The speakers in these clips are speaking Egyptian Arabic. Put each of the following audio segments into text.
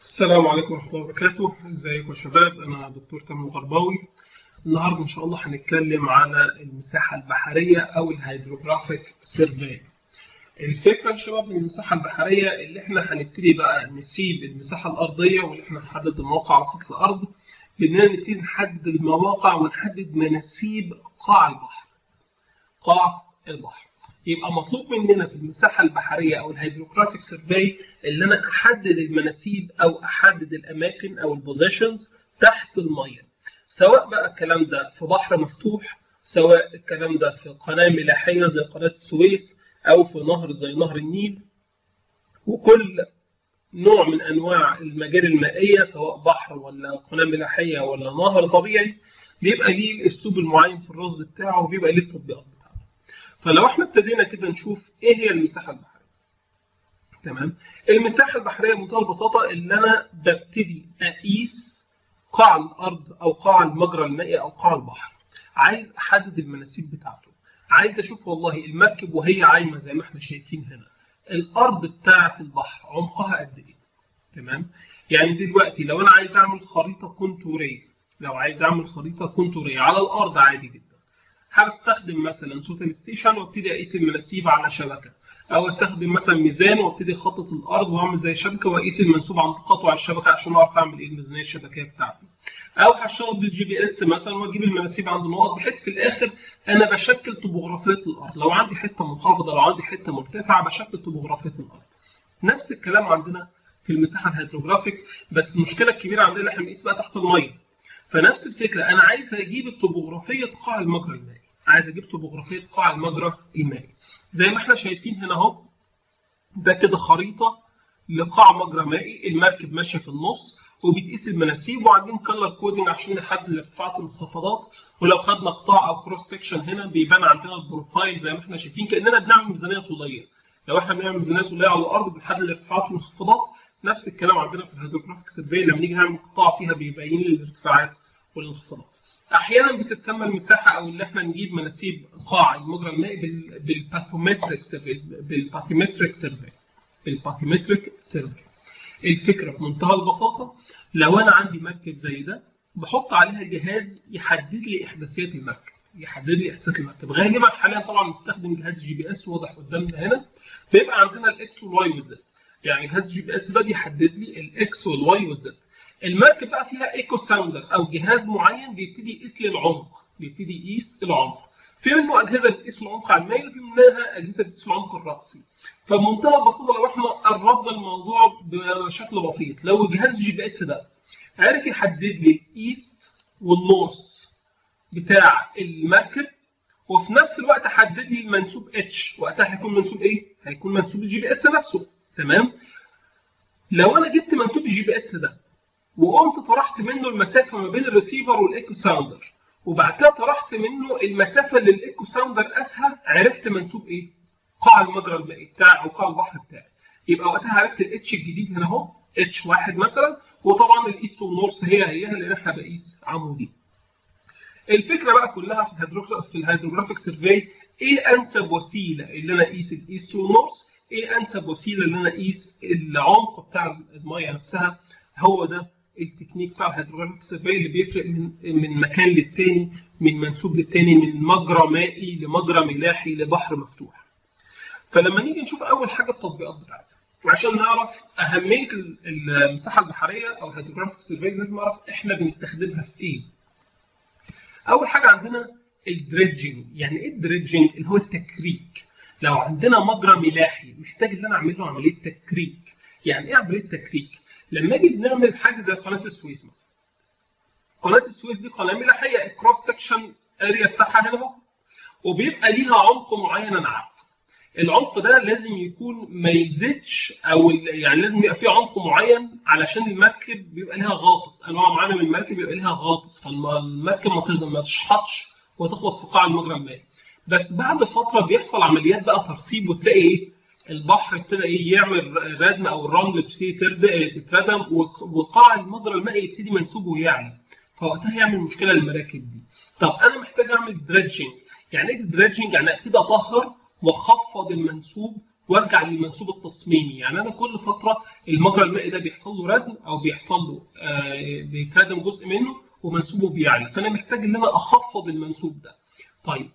السلام عليكم ورحمة الله وبركاته، ازيكم يا شباب؟ أنا دكتور تامر الغرباوي. النهارده إن شاء الله هنتكلم على المساحة البحرية أو الهيدروجرافيك سيرفي. الفكرة يا شباب من المساحة البحرية اللي احنا هنبتدي بقى نسيب المساحة الأرضية واللي احنا نحدد المواقع على سطح الأرض بإننا نبتدي نحدد المواقع ونحدد مناسيب قاع البحر. قاع البحر. يبقى مطلوب مننا في المساحه البحريه او الهيدروجرافيك سيرفي اللي انا احدد المناسيب او احدد الاماكن او البوزيشنز تحت الميه سواء بقى الكلام ده في بحر مفتوح سواء الكلام ده في قناه ملاحيه زي قناه السويس او في نهر زي نهر النيل وكل نوع من انواع المجاري المائيه سواء بحر ولا قناه ملاحيه ولا نهر طبيعي بيبقى ليه الاسلوب المعين في الرصد بتاعه وبيبقى ليه التطبيقات فلو احنا ابتدينا كده نشوف ايه هي المساحه البحريه تمام المساحه البحريه بمنتهى البساطه اللي انا ببتدي اقيس قاع الارض او قاع المجرى المائي او قاع البحر عايز احدد المناسيب بتاعته عايز اشوف والله المركب وهي عايمه زي ما احنا شايفين هنا الارض بتاعه البحر عمقها قد ايه تمام يعني دلوقتي لو انا عايز اعمل خريطه كونتوريه لو عايز اعمل خريطه كونتوريه على الارض عادي جدا هستخدم مثلا توتال ستيشن وابتدي اقيس المناسيب على شبكه او استخدم مثلا ميزان وابتدي اخطط الارض واعمل زي شبكه واقيس المنسوب عند قطع الشبكه عشان اعرف اعمل ايه الميزانيه الشبكيه بتاعتي او هشتغل بالجي بي اس مثلا واجيب المناسيب عند النقط بحيث في الاخر انا بشكل طبوغرافيه الارض لو عندي حته منخفضه لو عندي حته مرتفعه بشكل طبوغرافيه الارض نفس الكلام عندنا في المساحه الهيدروجرافيك بس المشكله الكبيره عندنا احنا بنقيس بقى تحت الميه فنفس الفكره انا عايز اجيب الطبوغرافيه قاع المجرى المائي عايز اجيب طبوغرافيه قاع المجرى المائي زي ما احنا شايفين هنا اهو ده كده خريطه لقاع مجرى مائي المركب ماشيه في النص وبتقيس المناسيب وعاملين كلر كودنج عشان نحدد الارتفاعات والانخفاضات ولو خدنا قطاع او كروس سكشن هنا بيبان عندنا البروفايل زي ما احنا شايفين كاننا بنعمل ميزانيه طوليه لو احنا بنعمل ميزانيه طوليه على الارض بنحدد الارتفاعات والانخفاضات نفس الكلام عندنا في الهيدروجرافيك سيرفي لما نيجي نعمل قطاع فيها بيبين لي الارتفاعات والانخفاضات احيانا بتتسمى المساحه او اللي احنا نجيب مناسيب قاع المجرى المائي بالباثومتريك سيرفي بالباثومتريك سيرفي بالباثومتريك سيرفي الفكره بمنتهى البساطه لو انا عندي مركب زي ده بحط عليها جهاز يحدد لي احداثيات المركب يحدد لي احداثيات المركب غالبا حاليا طبعا بنستخدم جهاز جي بي اس واضح قدامنا هنا بيبقى عندنا الاكس والواي والزد يعني جهاز جي بي اس ده بيحدد لي الاكس والواي والزد المركب بقى فيها ايكو ساوندر او جهاز معين بيبتدي يقيس لي العمق بيبتدي يقيس العمق في منه اجهزه بتقيس العمق على المائل وفي منها اجهزه بتقيس العمق الراسي فبمنتهى البساطه لو احنا قربنا الموضوع بشكل بسيط لو جهاز جي بي اس ده عرف يحدد لي الايست والنورث بتاع المركب وفي نفس الوقت حدد لي المنسوب اتش وقتها هيكون منسوب ايه؟ هيكون منسوب الجي بي اس نفسه تمام؟ لو انا جبت منسوب الجي بي اس ده وقمت طرحت منه المسافه ما بين الريسيفر والايكو ساوندر وبعد كده طرحت منه المسافه اللي الايكو ساوندر قاسها عرفت منسوب ايه؟ قاع المجرى المائي بتاعي او قاع البحر بتاعي يبقى وقتها عرفت الاتش الجديد هنا اهو اتش واحد مثلا وطبعا الايست والنورث هي هيها لان احنا بقيس عمودي. الفكره بقى كلها في الهيدروجرافيك في الهيدروجرافيك سيرفي ايه انسب وسيله اللي انا اقيس الايست والنورث؟ ايه انسب وسيله اللي انا اقيس العمق بتاع الميه نفسها؟ هو ده التكنيك بتاع الهيدروجرافيك سيرفي اللي بيفرق من من مكان للتاني من منسوب للتاني من مجرى مائي لمجرى ملاحي لبحر مفتوح. فلما نيجي نشوف اول حاجه التطبيقات بتاعتها عشان نعرف اهميه المساحه البحريه او الهيدروجرافيك سيرفي لازم اعرف احنا بنستخدمها في ايه. اول حاجه عندنا الدريدجنج يعني ايه الدريدجنج اللي هو التكريك لو عندنا مجرى ملاحي محتاج ان انا اعمل له عمليه تكريك يعني ايه عمليه تكريك لما اجي بنعمل حاجه زي قناه السويس مثلا قناه السويس دي قناه ملاحيه الكروس سكشن اريا بتاعها هنا اهو وبيبقى ليها عمق معين انا عارفه العمق ده لازم يكون ما يزيدش او يعني لازم يبقى فيه عمق معين علشان المركب بيبقى ليها غاطس انواع معينه من المركب بيبقى ليها غاطس فالمركب ما تشحطش وتخبط في قاع المجرى المائي بس بعد فتره بيحصل عمليات بقى ترسيب وتلاقي ايه البحر ابتدى ايه يعمل ردم او الرمل بتبتدي تتردم وقاع المجرى المائي يبتدي منسوبه يعلى فوقتها يعمل مشكله للمراكب دي طب انا محتاج اعمل دريدجنج يعني ايه دريدجنج يعني ابتدي اطهر واخفض المنسوب وارجع للمنسوب التصميمي يعني انا كل فتره المجرى المائي ده بيحصل له ردم او بيحصل له آه بيتردم جزء منه ومنسوبه بيعلى فانا محتاج ان انا اخفض المنسوب ده طيب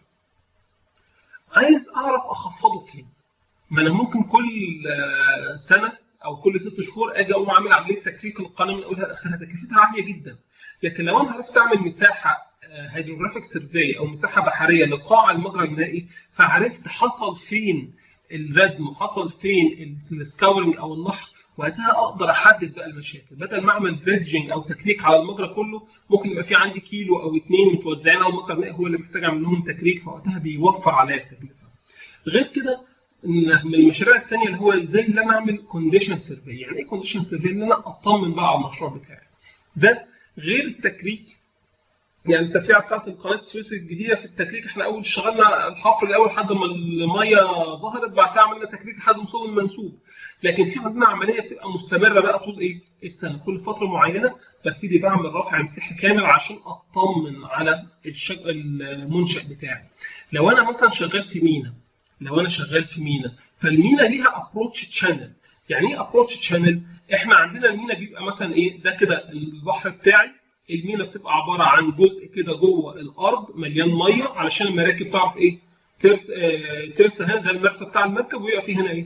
عايز اعرف اخفضه فين ما انا ممكن كل سنه او كل ست شهور اجي اقوم اعمل عمليه تكريك القناه من اولها لاخرها تكلفتها عاليه جدا لكن لو انا عرفت اعمل مساحه هيدروجرافيك سيرفي او مساحه بحريه لقاع المجرى المائي فعرفت حصل فين الردم وحصل فين السكاورنج او النحر وقتها اقدر احدد بقى المشاكل بدل ما اعمل دريدجنج او تكريك على المجرى كله ممكن يبقى في عندي كيلو او اثنين متوزعين على المجرى المائي هو اللي محتاج اعمل لهم تكريك فوقتها بيوفر عليا التكلفه. غير كده من المشاريع الثانيه اللي هو ازاي ان انا اعمل كونديشن سيرفي يعني ايه كونديشن سيرفي ان انا اطمن بقى على المشروع بتاعي ده غير التكريك يعني التفريعه بتاعت قناه السويس الجديده في التكريك احنا اول اشتغلنا الحفر الاول لحد ما الميه ظهرت بعد كده عملنا تكريك لحد وصول المنسوب لكن في عندنا عمليه بتبقى مستمره بقى طول ايه السنه كل فتره معينه ببتدي بعمل رفع مساحي كامل عشان اطمن على الشج... المنشا بتاعي لو انا مثلا شغال في مينا لو انا شغال في مينا فالمينا ليها ابروتش تشانل يعني ايه ابروتش تشانل احنا عندنا المينا بيبقى مثلا ايه ده كده البحر بتاعي المينا بتبقى عباره عن جزء كده جوه الارض مليان ميه علشان المراكب تعرف ايه ترس آه ترس هنا ده المرسى بتاع المركب ويبقى فيه هنا ايه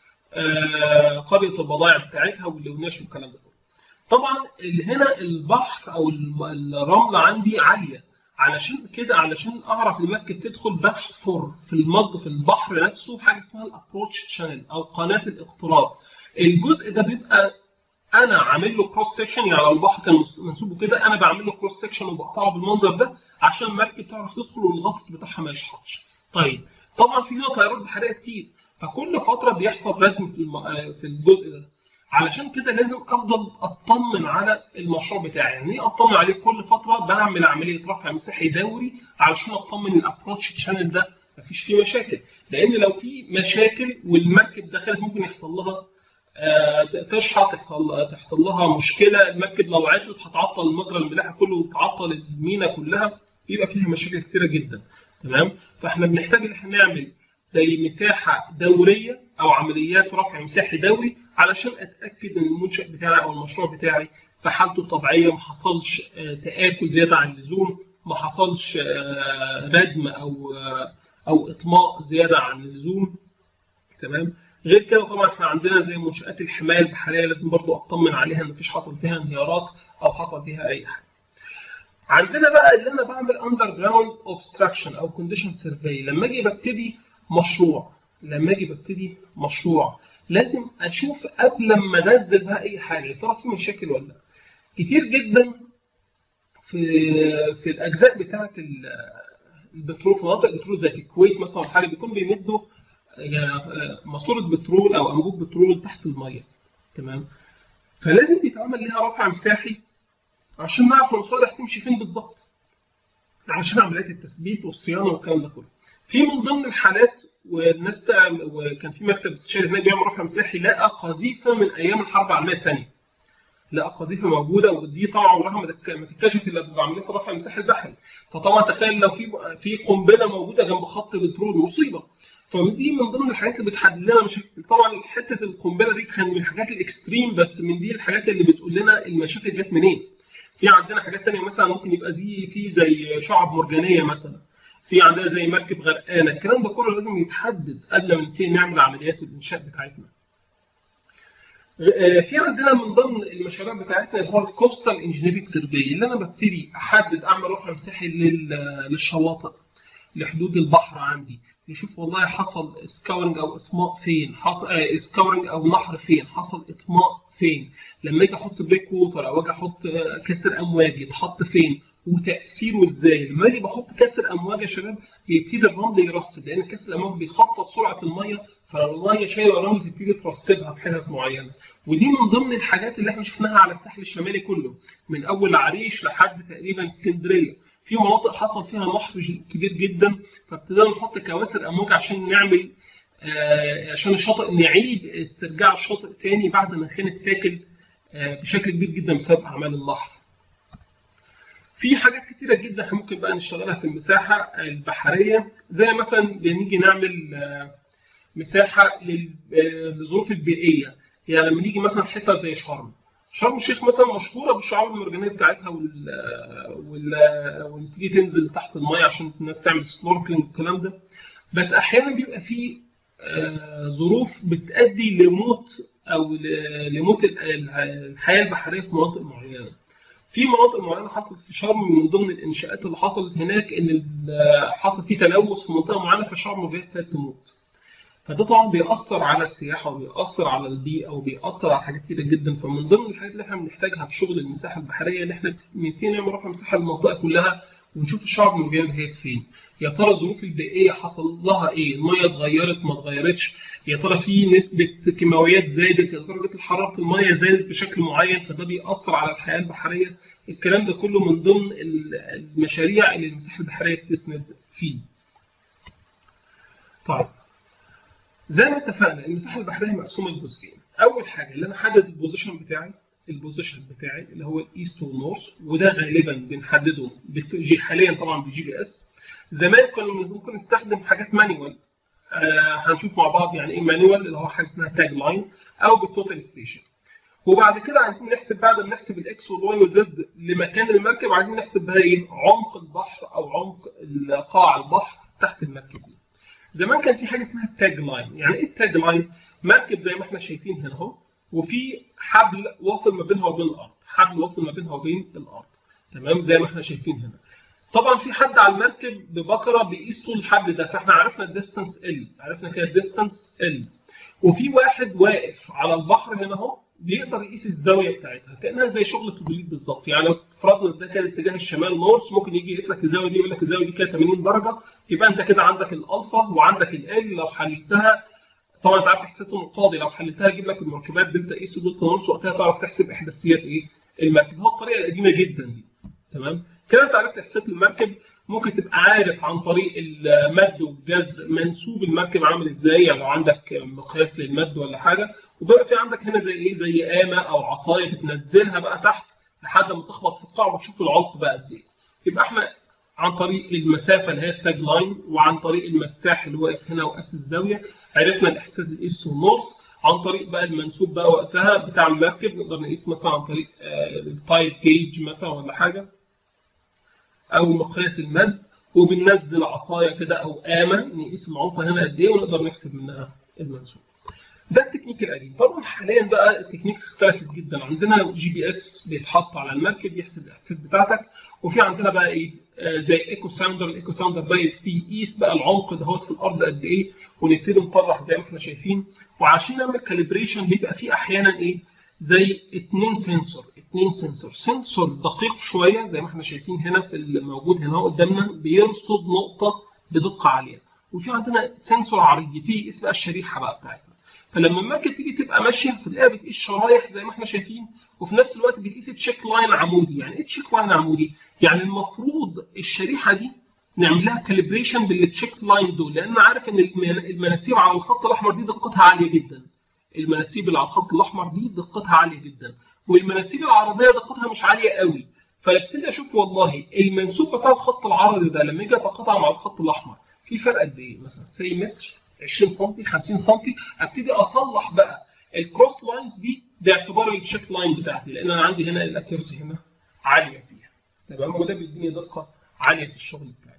آه قريه البضائع بتاعتها واللوناش والكلام ده كله طبعا هنا البحر او الرمله عندي عاليه علشان كده علشان اعرف المركب تدخل بحفر في المج في البحر نفسه حاجه اسمها الابروتش شانل او قناه الاختراق الجزء ده بيبقى انا عامل له كروس سكشن يعني البحر كان منسوبه كده انا بعمل له كروس سكشن وبقطعه بالمنظر ده عشان المركب تعرف تدخل والغطس بتاعها ما يشحطش. طيب طبعا في هنا طيارات بحريه كتير فكل فتره بيحصل ردم في الم... في الجزء ده علشان كده لازم افضل اطمن على المشروع بتاعي يعني ايه اطمن عليه كل فتره بعمل عمليه رفع مساحي دوري علشان اطمن الابروتش شانل ده مفيش فيه مشاكل لان لو في مشاكل والمركب دخلت ممكن يحصل لها تشحط تحصل تحصل لها مشكله المركب لو عطلت هتعطل المجرى الملاحي كله وتعطل المينا كلها يبقى فيها مشاكل كتيره جدا تمام فاحنا بنحتاج ان احنا نعمل زي مساحه دوريه او عمليات رفع مساحي دوري علشان اتاكد ان المنشا بتاعي او المشروع بتاعي في حالته الطبيعيه ما حصلش تاكل زياده عن اللزوم ما حصلش ردم او او اطماء زياده عن اللزوم تمام غير كده طبعا احنا عندنا زي منشات الحمايه البحريه لازم برضو اطمن عليها ان مفيش حصل فيها انهيارات او حصل فيها اي حاجه. عندنا بقى اللي انا بعمل اندر جراوند اوبستراكشن او كونديشن سيرفي لما اجي ببتدي مشروع لما اجي ببتدي مشروع لازم اشوف قبل ما انزل بقى اي حاجه يا ترى في مشاكل ولا لا. كتير جدا في في الاجزاء بتاعه البترول في مناطق البترول زي في الكويت مثلا حاجه بيكون بيمدوا ماسوره بترول او انبوب بترول تحت الميه تمام فلازم بيتعمل ليها رفع مساحي عشان نعرف الماسوره دي هتمشي فين بالظبط عشان عمليات التثبيت والصيانه والكلام ده كله في من ضمن الحالات والناس وكان في مكتب استشاري هناك بيعمل رفع مساحي لقى قذيفه من ايام الحرب العالميه الثانيه لقى قذيفه موجوده ودي طبعا عمرها ما تتكشف الا بعمليه الرفع المساحي البحري فطبعا تخيل لو في في قنبله موجوده جنب خط بترول مصيبه فدي من ضمن الحاجات اللي بتحدد لنا مشاكل طبعا حته القنبله دي كان من الحاجات الاكستريم بس من دي الحاجات اللي بتقول لنا المشاكل جت منين في عندنا حاجات تانية مثلا ممكن يبقى زي في زي شعب مرجانيه مثلا في عندنا زي مركب غرقانه الكلام ده كله لازم يتحدد قبل ما نبتدي نعمل عمليات الانشاء بتاعتنا في عندنا من ضمن المشاريع بتاعتنا اللي هو الكوستال انجينيرنج سيرفي اللي انا ببتدي احدد اعمل رفع مساحي للشواطئ لحدود البحر عندي نشوف والله حصل سكاورنج او اطماء فين حصل آه سكاورنج او نحر فين حصل اطماء فين لما اجي احط بريك ووتر او اجي احط آه كسر امواج يتحط فين وتاثيره ازاي لما اجي بحط كسر امواج يا شباب بيبتدي الرمل يرصد لان كسر الامواج بيخفض سرعه الميه فالميه شايله الرمل تبتدي ترصدها في حتت معينه ودي من ضمن الحاجات اللي احنا شفناها على الساحل الشمالي كله من اول العريش لحد تقريبا اسكندريه في مناطق حصل فيها نحر كبير جدا فابتدينا نحط كواسر امواج عشان نعمل آه عشان الشاطئ نعيد استرجاع الشاطئ تاني بعد ما كان اتاكل آه بشكل كبير جدا بسبب اعمال النحر. في حاجات كتيرة جدا احنا ممكن بقى نشتغلها في المساحة البحرية زي مثلا بنيجي نعمل آه مساحه للظروف البيئيه يعني لما نيجي مثلا حته زي شرم شرم الشيخ مثلا مشهوره بالشعاب المرجانيه بتاعتها وال وال وان تيجي تنزل تحت الميه عشان الناس تعمل سنوركلينج والكلام ده بس احيانا بيبقى في ظروف بتؤدي لموت او لموت الحياه البحريه في مناطق معينه. في مناطق معينه حصلت في شرم من ضمن الانشاءات اللي حصلت هناك ان حصل في تلوث في منطقه معينه فالشعاب المرجانيه ابتدت تموت. فده طبعا بيأثر على السياحه وبيأثر على البيئه وبيأثر على حاجات كتيره جدا فمن ضمن الحاجات اللي احنا بنحتاجها في شغل المساحه البحريه ان احنا نبتدي نعمل رفع مساحه للمنطقه كلها ونشوف الشعب المرجانيه دهيت فين يا ترى الظروف البيئيه حصل لها ايه الميه اتغيرت ما اتغيرتش يا ترى في نسبه كيماويات زادت يا ترى درجه حراره الميه زادت بشكل معين فده بيأثر على الحياه البحريه الكلام ده كله من ضمن المشاريع اللي المساحه البحريه بتسند فيه طيب زي ما اتفقنا المساحه البحريه مقسومه لجزئين اول حاجه اللي انا احدد البوزيشن بتاعي البوزيشن بتاعي اللي هو الايست والنورث وده غالبا بنحدده بالجي حاليا طبعا بالجي بي اس زمان كنا ممكن نستخدم حاجات مانيوال آه هنشوف مع بعض يعني ايه مانيوال اللي هو حاجه اسمها تاج لاين او بالتوتال ستيشن وبعد كده عايزين نحسب بعد ما نحسب الاكس والواي والزد لمكان المركب عايزين نحسب بقى ايه عمق البحر او عمق قاع البحر تحت المركب دي زمان كان في حاجه اسمها التاج لاين يعني ايه التاج لاين مركب زي ما احنا شايفين هنا اهو وفي حبل واصل ما بينها وبين الارض حبل واصل ما بينها وبين الارض تمام زي ما احنا شايفين هنا طبعا في حد على المركب ببكره بيقيس طول الحبل ده فاحنا عرفنا الديستانس ال عرفنا كده الديستانس ال وفي واحد واقف على البحر هنا اهو بيقدر يقيس الزاويه بتاعتها كانها زي شغل التدريب بالظبط يعني لو فرضنا ده كان اتجاه الشمال نورث ممكن يجي يقيس لك الزاويه دي يقول لك الزاويه دي كده 80 درجه يبقى انت كده عندك الالفا وعندك ال لو حللتها طبعا انت عارف احساسه القاضي لو حللتها يجيب لك المركبات دلتا ايس ودلتا نورث وقتها تعرف تحسب احداثيات ايه المركب هو الطريقه القديمه جدا دي تمام كده انت عرفت احساسات المركب ممكن تبقى عارف عن طريق المد والجزر منسوب المركب عامل ازاي يعني لو عندك مقياس للمد ولا حاجه وبيبقى في عندك هنا زي ايه زي قامه او عصايه بتنزلها بقى تحت لحد ما تخبط في القاع وتشوف العمق بقى قد ايه يبقى احنا عن طريق المسافه اللي هي التاج لاين وعن طريق المساح اللي واقف هنا وقاس الزاويه عرفنا الاحساس الايست والنورث عن طريق بقى المنسوب بقى وقتها بتاع المركب نقدر نقيس مثلا عن طريق التايد جيج مثلا ولا حاجه او مقياس المد وبننزل عصايه كده او قامه نقيس العمق هنا قد ايه ونقدر نحسب منها المنسوب. ده التكنيك القديم طبعا حاليا بقى التكنيكس اختلفت جدا عندنا جي بي اس بيتحط على المركب يحسب الاحساسات بتاعتك وفي عندنا بقى ايه آه زي ايكو ساوندر الايكو ساوندر بقى يبتدي يقيس بقى العمق دهوت في الارض قد ايه ونبتدي نطرح زي ما احنا شايفين وعشان نعمل كاليبريشن بيبقى في احيانا ايه زي اتنين سنسور اتنين سنسور سنسور دقيق شويه زي ما احنا شايفين هنا في الموجود هنا قدامنا بيرصد نقطه بدقه عاليه وفي عندنا سنسور عريض يبتدي يقيس بقى الشريحه بقى بتاعتنا فلما المركب تيجي تبقى ماشيه فتلاقيها بتقيس شرايح زي ما احنا شايفين وفي نفس الوقت بتقيس تشيك لاين عمودي يعني ايه تشيك لاين عمودي يعني المفروض الشريحه دي نعمل لها كاليبريشن بالتشيك لاين دول لان عارف ان المناسيب على الخط الاحمر دي دقتها عاليه جدا المناسيب اللي على الخط الاحمر دي دقتها عاليه جدا والمناسيب العرضيه دقتها مش عاليه قوي فابتدي اشوف والله المنسوب بتاع الخط العرضي ده لما يجي اتقاطع مع الخط الاحمر في فرق قد ايه مثلا سي متر 20 سم 50 سم ابتدي اصلح بقى الكروس لاينز دي باعتبار التشيك لاين بتاعتي لان انا عندي هنا الاكيرسي هنا عاليه فيها تمام وده بيديني دقه عاليه في الشغل بتاعي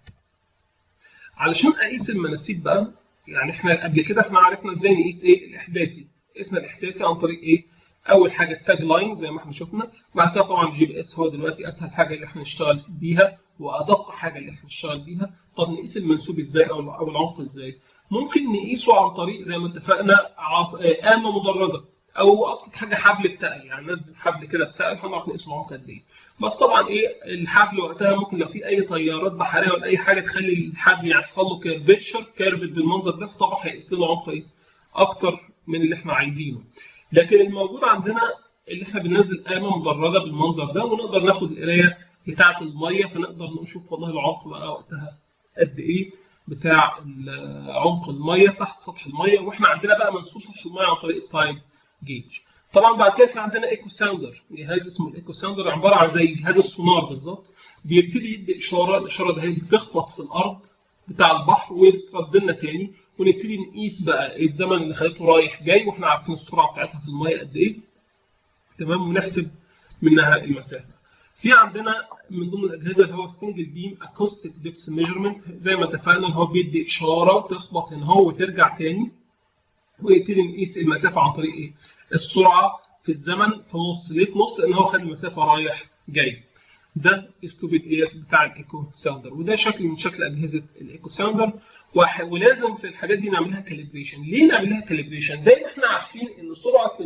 علشان اقيس المناسيب بقى يعني احنا قبل كده احنا عرفنا ازاي نقيس ايه الاحداثي قسنا الاحداثي عن طريق ايه اول حاجه التاج لاين زي ما احنا شفنا بعد كده طبعا الجي بي اس هو دلوقتي اسهل حاجه اللي احنا نشتغل بيها وادق حاجه اللي احنا نشتغل بيها طب نقيس المنسوب ازاي او او العمق ازاي ممكن نقيسه عن طريق زي ما اتفقنا قامه مدرجه او ابسط حاجه حبل بتقل يعني نزل حبل كده بتقل هنعرف نقيس العمق قد ايه بس طبعا ايه الحبل وقتها ممكن لو في اي طيارات بحريه ولا اي حاجه تخلي الحبل يحصل له كيرفتشر كيرفت بالمنظر ده فطبعا هيقيس لنا عمق ايه اكتر من اللي احنا عايزينه لكن الموجود عندنا اللي احنا بننزل قامه مدرجه بالمنظر ده ونقدر ناخد القرايه بتاعه الميه فنقدر نشوف والله العمق بقى وقتها قد ايه بتاع عمق الميه تحت سطح الميه واحنا عندنا بقى منسوب سطح الميه عن طريق التايد جيج طبعا بعد كده في عندنا ايكو ساوندر جهاز اسمه الايكو ساوندر عباره عن زي جهاز السونار بالظبط بيبتدي يدي اشاره الاشاره دي بتخبط في الارض بتاع البحر وترد لنا تاني ونبتدي نقيس بقى الزمن اللي خدته رايح جاي واحنا عارفين السرعه بتاعتها في الميه قد ايه تمام ونحسب منها المسافه في عندنا من ضمن الاجهزه اللي هو السنجل بيم اكوستيك ديبس ميجرمنت زي ما اتفقنا ان هو بيدي اشاره تخبط هنا هو وترجع تاني ونبتدي نقيس المسافه عن طريق ايه؟ السرعه في الزمن في نص ليه في نص؟ لان هو خد المسافه رايح جاي ده اسلوب القياس بتاع الايكو ساوندر وده شكل من شكل اجهزه الايكو ساوندر ولازم في الحاجات دي نعملها كاليبريشن ليه نعملها كاليبريشن زي ما احنا عارفين ان سرعه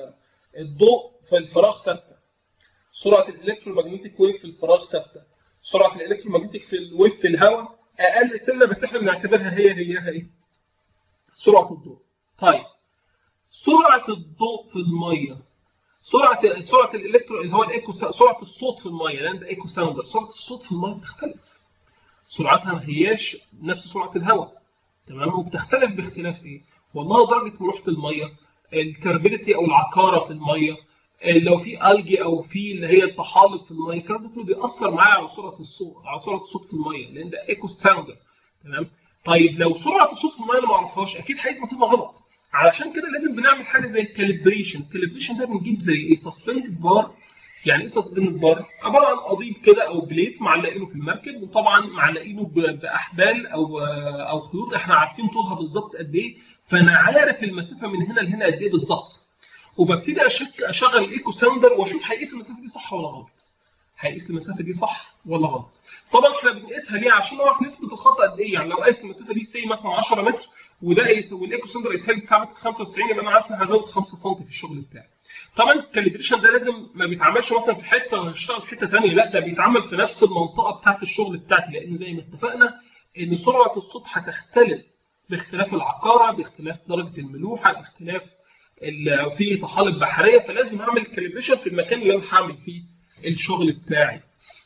الضوء في الفراغ ثابته سرعه الالكترومagnetic ويف في الفراغ ثابته سرعه الالكترومagnetic في الويف في الهواء اقل سنه بس احنا بنعتبرها هي هيها ايه سرعه الضوء طيب سرعه الضوء في الميه سرعه سرعه الالكترو اللي هو الايكو سرعه الصوت في الميه لان ده ايكو ساوندر سرعه الصوت في الميه بتختلف سرعتها ما هياش نفس سرعه الهواء تمام وبتختلف باختلاف ايه والله درجه ملوحه الميه التربيديتي او العكاره في الميه لو في الجي او في اللي هي الطحالب في الميه الكلام ده كله بيأثر معايا على سرعه الصوت على سرعه الصوت في الميه لان ده ايكو ساوندر تمام طيب لو سرعه الصوت في الميه انا ما اعرفهاش اكيد هقيس مسافه غلط علشان كده لازم بنعمل حاجه زي الكاليبريشن الكاليبريشن ده بنجيب زي ايه سسبندد بار يعني ايه سسبندد بار عباره عن قضيب كده او بليت معلقينه في المركب وطبعا معلقينه باحبال او او خيوط احنا عارفين طولها بالظبط قد ايه فانا عارف المسافه من هنا لهنا قد ايه بالظبط وببتدي أشك اشغل الايكو ساوندر واشوف هيقيس المسافه دي صح ولا غلط هيقيس المسافه دي صح ولا غلط طبعا احنا بنقيسها ليه عشان نعرف نسبه الخطا قد ايه يعني لو قايس المسافه دي سي مثلا 10 متر وده قايس والايكو ساوندر قايسها لي 9 متر 95 يبقى انا عارف ان هزود 5 سم في الشغل بتاعي طبعا الكاليبريشن ده لازم ما بيتعملش مثلا في حته وهشتغل في حته ثانيه لا ده بيتعمل في نفس المنطقه بتاعت الشغل بتاعتي لان زي ما اتفقنا ان سرعه الصوت هتختلف باختلاف العقاره باختلاف درجه الملوحه باختلاف لو في طحالب بحريه فلازم اعمل كاليبريشن في المكان اللي انا هعمل فيه الشغل بتاعي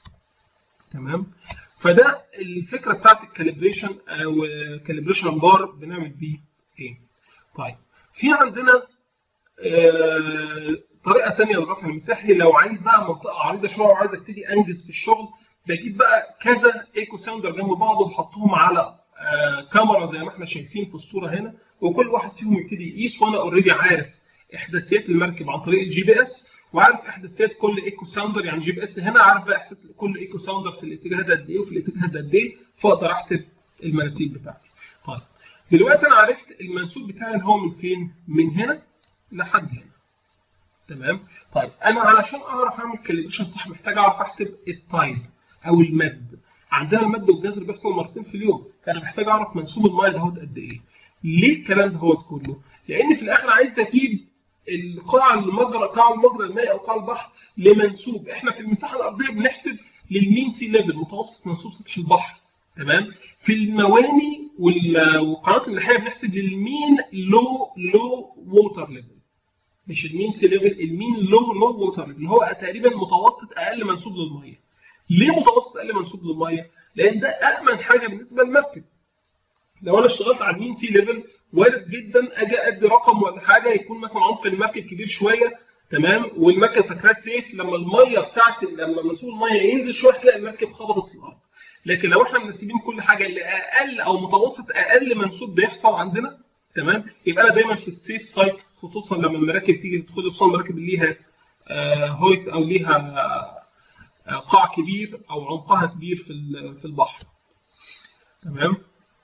تمام فده الفكره بتاعت الكاليبريشن او كاليبريشن بار بنعمل بيه ايه طيب في عندنا آه طريقه ثانيه لرفع المساحه لو عايز بقى منطقه عريضه شويه وعايز ابتدي انجز في الشغل بجيب بقى كذا ايكو ساوندر جنب بعض وبحطهم على آه كاميرا زي ما احنا شايفين في الصوره هنا وكل واحد فيهم يبتدي يقيس وانا اوريدي عارف احداثيات المركب عن طريق الجي بي اس وعارف احداثيات كل ايكو ساوندر يعني جي بي اس هنا عارف بقى احداثيات كل ايكو ساوندر في الاتجاه ده قد ايه وفي الاتجاه ده قد ايه فاقدر احسب المناسيب بتاعتي. طيب دلوقتي انا عرفت المنسوب بتاعي اللي هو من فين؟ من هنا لحد هنا. تمام؟ طيب انا علشان اعرف اعمل كاليبريشن صح محتاج اعرف احسب التايد او المد. عندنا المد والجزر بيحصل مرتين في اليوم فانا محتاج اعرف منسوب الميه دهوت قد ايه. ليه الكلام دهوت كله؟ لان في الاخر عايز اجيب القاع المجرى قاع المجرى المائي او قاع البحر لمنسوب احنا في المساحه الارضيه بنحسب للمين سي ليفل متوسط منسوب سطح البحر تمام في المواني والقنوات الملحيه بنحسب للمين لو لو ووتر ليفل مش المين سي ليفل المين لو لو ووتر ليفل اللي هو تقريبا متوسط اقل منسوب للميه ليه متوسط اقل منسوب للميه لان ده امن حاجه بالنسبه للمركب لو انا اشتغلت على المين سي ليفل وارد جدا اجي ادي رقم ولا حاجه يكون مثلا عمق المركب كبير شويه تمام والمركب فاكراه سيف لما الميه بتاعت لما منسوب الميه ينزل شويه تلاقي المركب خبطت في الارض لكن لو احنا منسبين كل حاجه لاقل او متوسط اقل منسوب بيحصل عندنا تمام يبقى انا دايما في السيف سايت خصوصا لما المراكب تيجي تدخل خصوصا المراكب اللي ليها آه هويت او ليها آه قاع كبير او عمقها كبير في في البحر تمام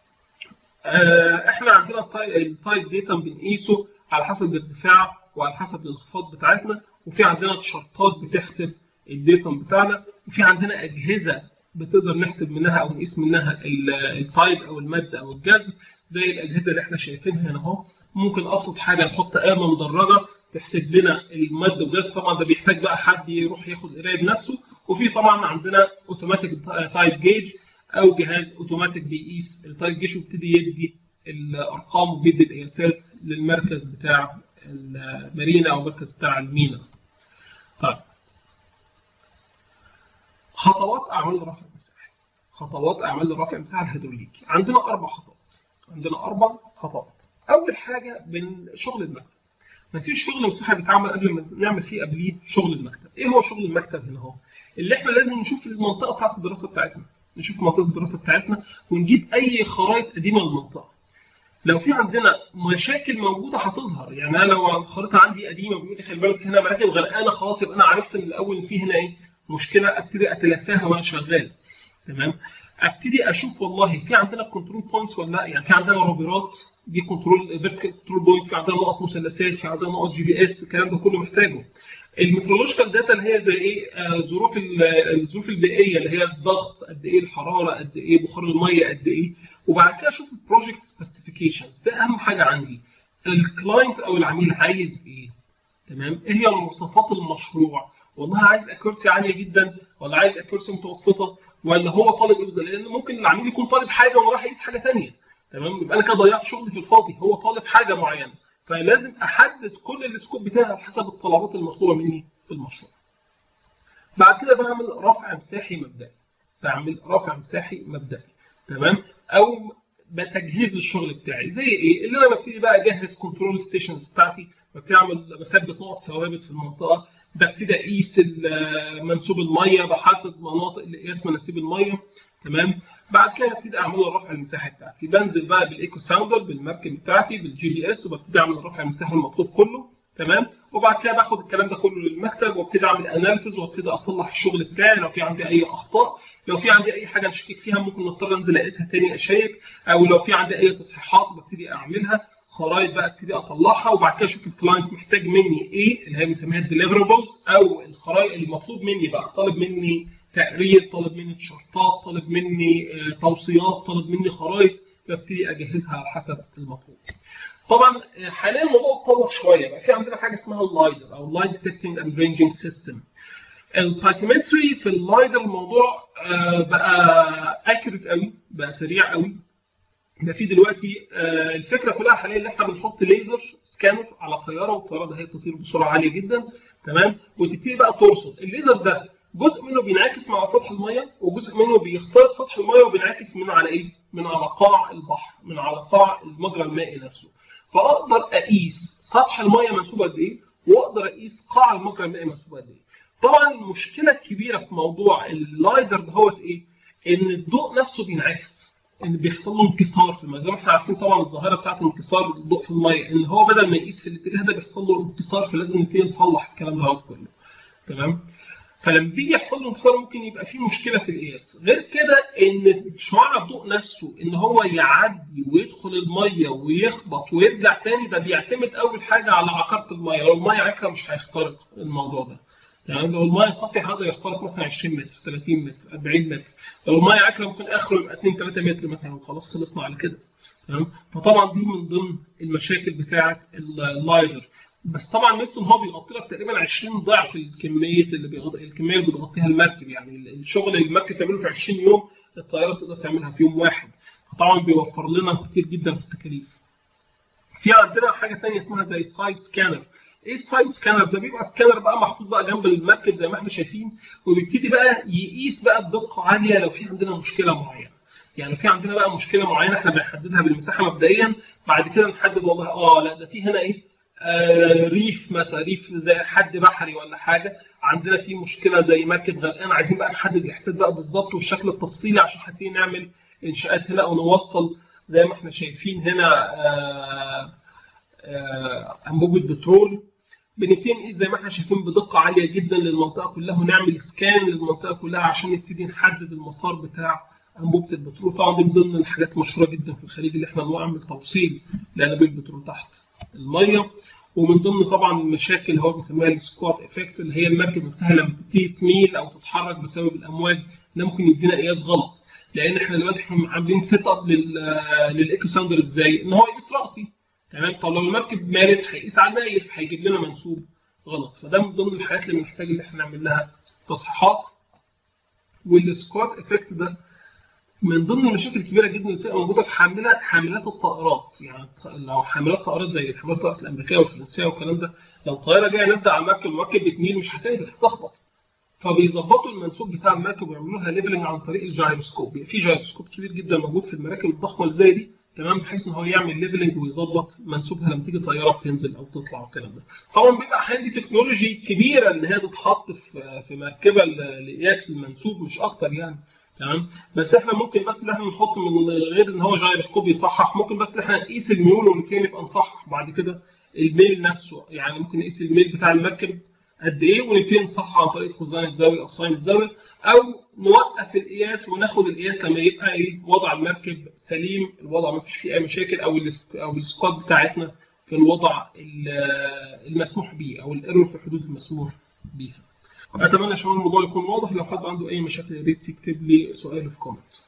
احنا عندنا التايد داتا بنقيسه على حسب الارتفاع وعلى حسب الانخفاض بتاعتنا وفي عندنا شرطات بتحسب الداتا بتاعنا وفي عندنا اجهزه بتقدر نحسب منها او نقيس منها التايد او المد او الجذر زي الاجهزه اللي احنا شايفينها هنا اهو ممكن ابسط حاجه نحط قامه مدرجه تحسب لنا المد والجذر طبعا ده بيحتاج بقى حد يروح ياخد قرايه بنفسه وفي طبعا عندنا اوتوماتيك تايد جيج او جهاز اوتوماتيك بيقيس التايد جيش ويبتدي يدي الارقام وبيدي القياسات للمركز بتاع المارينا او المركز بتاع المينا. طيب خطوات اعمال رفع المساحه. خطوات اعمال رفع المساحه الهيدروليكي. عندنا اربع خطوات. عندنا اربع خطوات. اول حاجه من شغل المكتب. مفيش شغل مساحه بيتعمل قبل ما نعمل فيه قبليه شغل المكتب. ايه هو شغل المكتب هنا اهو؟ اللي احنا لازم نشوف المنطقه بتاعت الدراسه بتاعتنا. نشوف منطقه الدراسه بتاعتنا ونجيب اي خرائط قديمه للمنطقه لو في عندنا مشاكل موجوده هتظهر يعني انا لو الخريطه عندي قديمه بيقول لي خلي بالك في هنا مراكب غرقانه خلاص يبقى انا عرفت من الاول ان في هنا ايه مشكله ابتدي اتلافاها وانا شغال تمام ابتدي اشوف والله في عندنا كنترول بوينتس ولا لا يعني في عندنا روبرات دي كنترول فيرتيكال كنترول بوينت في عندنا نقط مثلثات في عندنا نقط جي بي اس الكلام ده كله محتاجه المترولوجيكال داتا اللي هي زي ايه آه ظروف الظروف البيئيه اللي هي الضغط قد ايه الحراره قد ايه بخار الميه قد ايه وبعد كده اشوف البروجكت سبيسيفيكيشنز ده اهم حاجه عندي الكلاينت او العميل عايز ايه تمام ايه هي مواصفات المشروع والله عايز اكورسي عاليه جدا ولا عايز اكورسي متوسطه ولا هو طالب ايه لان ممكن العميل يكون طالب حاجه وراح يقيس حاجه ثانيه تمام يبقى انا كده ضيعت شغلي في الفاضي هو طالب حاجه معينه فلازم احدد كل السكوب بتاعي حسب الطلبات المطلوبه مني في المشروع بعد كده بعمل رفع مساحي مبدئي بعمل رفع مساحي مبدئي تمام او بتجهيز للشغل بتاعي زي ايه اللي انا ببتدي بقى اجهز كنترول ستيشنز بتاعتي ببتدي اعمل بثبت نقط ثوابت في المنطقه ببتدي اقيس منسوب الميه بحدد مناطق لقياس مناسيب الميه تمام بعد كده ببتدي اعمل الرفع المساحي بتاعتي بنزل بقى بالايكو ساوندر بالمركب بتاعتي بالجي بي اس وببتدي اعمل الرفع المساحي المطلوب كله تمام وبعد كده باخد الكلام ده كله للمكتب وابتدي اعمل اناليسز وابتدي اصلح الشغل بتاعي لو في عندي اي اخطاء لو في عندي اي حاجه نشكك فيها ممكن نضطر انزل اقيسها تاني اشيك او لو في عندي اي تصحيحات ببتدي اعملها خرائط بقى ابتدي اطلعها وبعد كده اشوف الكلاينت محتاج مني ايه اللي هي بنسميها الديليفربلز او الخرائط اللي مطلوب مني بقى طالب مني تقرير طالب مني تشارتات طالب مني توصيات طالب مني خرائط ببتدي اجهزها على حسب المطلوب طبعا حاليا الموضوع اتطور شويه بقى في عندنا حاجه اسمها اللايدر او اللايت ديتكتنج اند رينجينج سيستم البايتيمتري في اللايدر الموضوع بقى اكيوريت قوي بقى سريع قوي بقى في دلوقتي الفكره كلها حاليا ان احنا بنحط ليزر سكانر على طياره والطياره ده هي بتطير بسرعه عاليه جدا تمام وتبتدي بقى ترصد الليزر ده جزء منه بينعكس مع سطح الميه وجزء منه بيخترق سطح الميه وبينعكس من على ايه؟ من على قاع البحر من على قاع المجرى المائي نفسه فاقدر اقيس سطح الميه منسوب قد ايه واقدر اقيس قاع المجرى المائي منسوب قد ايه طبعا المشكله الكبيره في موضوع اللايدر دهوت ايه؟ ان الضوء نفسه بينعكس ان بيحصل له انكسار في الميه زي ما احنا عارفين طبعا الظاهره بتاعت انكسار الضوء في الميه ان هو بدل ما يقيس في الاتجاه ده بيحصل له انكسار فلازم نبتدي نصلح الكلام ده كله تمام فلما بيجي يحصل له انكسار ممكن يبقى فيه مشكله في القياس غير كده ان شعاع الضوء نفسه ان هو يعدي ويدخل الميه ويخبط ويرجع تاني ده بيعتمد اول حاجه على عقاره الميه لو الميه عكره مش هيخترق الموضوع ده يعني لو الميه صافيه هيقدر يخترق مثلا 20 متر 30 متر 40 متر لو الميه عكره ممكن اخره يبقى 2 3 متر مثلا وخلاص خلصنا على كده تمام فطبعا دي من ضمن المشاكل بتاعه اللايدر بس طبعا ميزته ان هو بيغطي لك تقريبا 20 ضعف الكميه اللي بيغطي الكميه اللي بتغطيها المركب يعني الشغل اللي المركب تعمله في 20 يوم الطياره تقدر تعملها في يوم واحد فطبعا بيوفر لنا كتير جدا في التكاليف في عندنا حاجه ثانيه اسمها زي السايد سكانر ايه السايد سكانر ده بيبقى سكانر بقى محطوط بقى جنب المركب زي ما احنا شايفين وبيبتدي بقى يقيس بقى بدقه عاليه لو في عندنا مشكله معينه يعني في عندنا بقى مشكله معينه احنا بنحددها بالمساحه مبدئيا بعد كده نحدد والله اه لا ده في هنا ايه آه ريف مثلا ريف زي حد بحري ولا حاجه عندنا في مشكله زي مركب غرقان عايزين بقى نحدد الاحساس بقى بالظبط والشكل التفصيلي عشان حتى نعمل انشاءات هنا ونوصل زي ما احنا شايفين هنا آه آه انبوبه بترول بنبتدي نقيس زي ما احنا شايفين بدقه عاليه جدا للمنطقه كلها ونعمل سكان للمنطقه كلها عشان نبتدي نحدد المسار بتاع انبوبه البترول طبعا دي من ضمن الحاجات المشهوره جدا في الخليج اللي احنا نعمل توصيل لانابيب البترول تحت الميه ومن ضمن طبعا المشاكل اللي هو بنسميها السكوات افكت اللي هي المركب نفسها لما تبتدي تميل او تتحرك بسبب الامواج ده ممكن يدينا قياس غلط لان احنا دلوقتي احنا عاملين سيت اب للايكو ساوندر ازاي؟ ان هو يقيس راسي تمام طب لو المركب مالت هيقيس على المايل فهيجيب لنا منسوب غلط فده من ضمن الحاجات اللي بنحتاج ان احنا نعمل لها تصحيحات والسكوات افكت ده من ضمن المشاكل الكبيره جدا اللي بتبقى موجوده في حاملات حاملات الطائرات يعني لو حاملات طائرات زي حاملات الطائرات الامريكيه والفرنسيه والكلام ده لو طائره جايه نازله على المركب المركب بتميل مش هتنزل هتخبط فبيظبطوا المنسوب بتاع المركب ويعملوا لها ليفلنج عن طريق الجايروسكوب بيبقى في جايروسكوب كبير جدا موجود في المراكب الضخمه اللي زي دي تمام بحيث ان هو يعمل ليفلنج ويظبط منسوبها لما تيجي طياره بتنزل او تطلع والكلام ده طبعا بيبقى احيانا دي تكنولوجي كبيره ان هي تتحط في في مركبه لقياس المنسوب مش اكتر يعني تمام بس احنا ممكن بس ان احنا نحط من غير ان هو جايروسكوب يصحح ممكن بس ان احنا نقيس الميول ونبتدي نبقى نصحح بعد كده الميل نفسه يعني ممكن نقيس الميل بتاع المركب قد ايه ونبتدي نصحح عن طريق كوزين الزاويه او ساين الزاويه او نوقف القياس وناخد القياس لما يبقى ايه وضع المركب سليم الوضع ما فيش فيه اي مشاكل او السك- او السكواد بتاعتنا في الوضع ال- المسموح به او الايرور في الحدود المسموح بيها. اتمنى يا شباب الموضوع يكون واضح لو حد عنده اي مشاكل يا ريت يكتب لي سؤال في كومنت.